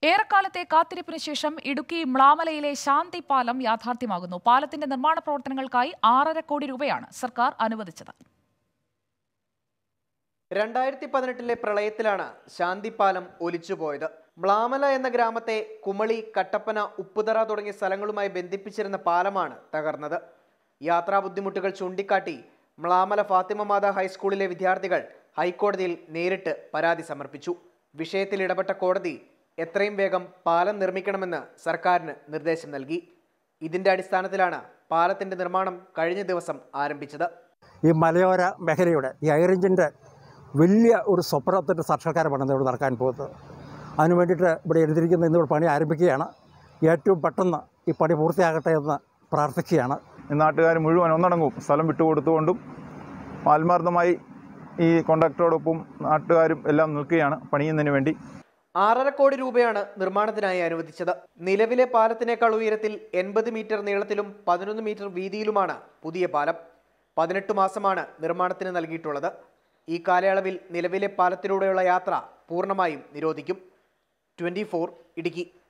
ഏറെക്കാലത്തെ കാത്തിരിപ്പിന് ശേഷം ഇടുക്കി മ്ലാമലയിലെ ശാന്തി പാലം യാഥാർത്ഥ്യമാകുന്നു പാലത്തിന്റെ നിർമ്മാണ പ്രവർത്തനങ്ങൾക്കായി ആറര കോടി രൂപയാണ് സർക്കാർ അനുവദിച്ചത് രണ്ടായിരത്തി പതിനെട്ടിലെ പ്രളയത്തിലാണ് ശാന്തിപ്പാലം ഒലിച്ചുപോയത് മ്ലാമല എന്ന ഗ്രാമത്തെ കുമളി കട്ടപ്പന ഉപ്പുതറ തുടങ്ങിയ സ്ഥലങ്ങളുമായി ബന്ധിപ്പിച്ചിരുന്ന പാലമാണ് തകർന്നത് യാത്രാ ബുദ്ധിമുട്ടുകൾ ചൂണ്ടിക്കാട്ടി മ്ലാമല ഫാത്തിമ മാത ഹൈസ്കൂളിലെ വിദ്യാർത്ഥികൾ ഹൈക്കോടതിയിൽ നേരിട്ട് പരാതി സമർപ്പിച്ചു വിഷയത്തിൽ ഇടപെട്ട കോടതി എത്രയും വേഗം പാലം നിർമ്മിക്കണമെന്ന് സർക്കാരിന് നിർദ്ദേശം നൽകി ഇതിന്റെ അടിസ്ഥാനത്തിലാണ് പാലത്തിന്റെ നിർമ്മാണം കഴിഞ്ഞ ദിവസം ആരംഭിച്ചത് ഈ മലയോര മേഖലയുടെ ഈ എയറിഞ്ചിൻ്റെ വലിയ ഒരു സ്വപ്നത്തിൻ്റെ സാക്ഷാത്കാരമാണ് ഇവിടെ നടക്കാൻ പോകുന്നത് അതിനു വേണ്ടിയിട്ട് ഇവിടെ എഴുതിയിരിക്കുന്ന ഇന്നിവിടെ പണി ആരംഭിക്കുകയാണ് ഏറ്റവും പെട്ടെന്ന് ഈ പണി പൂർത്തിയാകട്ടെ എന്ന് പ്രാർത്ഥിക്കുകയാണ് ഈ നാട്ടുകാർ മുഴുവൻ ഒന്നടങ്ങും സ്ഥലം വിട്ടുകൊടുത്തുകൊണ്ടും ആത്മാർത്ഥമായി ഈ കോൺട്രാക്ടറോടൊപ്പം നാട്ടുകാരും എല്ലാം നിൽക്കുകയാണ് പണിയുന്നതിന് വേണ്ടി ആറര കോടി രൂപയാണ് നിർമ്മാണത്തിനായി അനുവദിച്ചത് നിലവിലെ പാലത്തിനേക്കാൾ ഉയരത്തിൽ എൺപത് മീറ്റർ നീളത്തിലും പതിനൊന്ന് മീറ്റർ വീതിയിലുമാണ് പുതിയ പാലം പതിനെട്ട് മാസമാണ് നിർമ്മാണത്തിന് നൽകിയിട്ടുള്ളത് ഈ കാലയളവിൽ നിലവിലെ പാലത്തിലൂടെയുള്ള യാത്ര പൂർണ്ണമായും നിരോധിക്കും ട്വന്റി ഇടുക്കി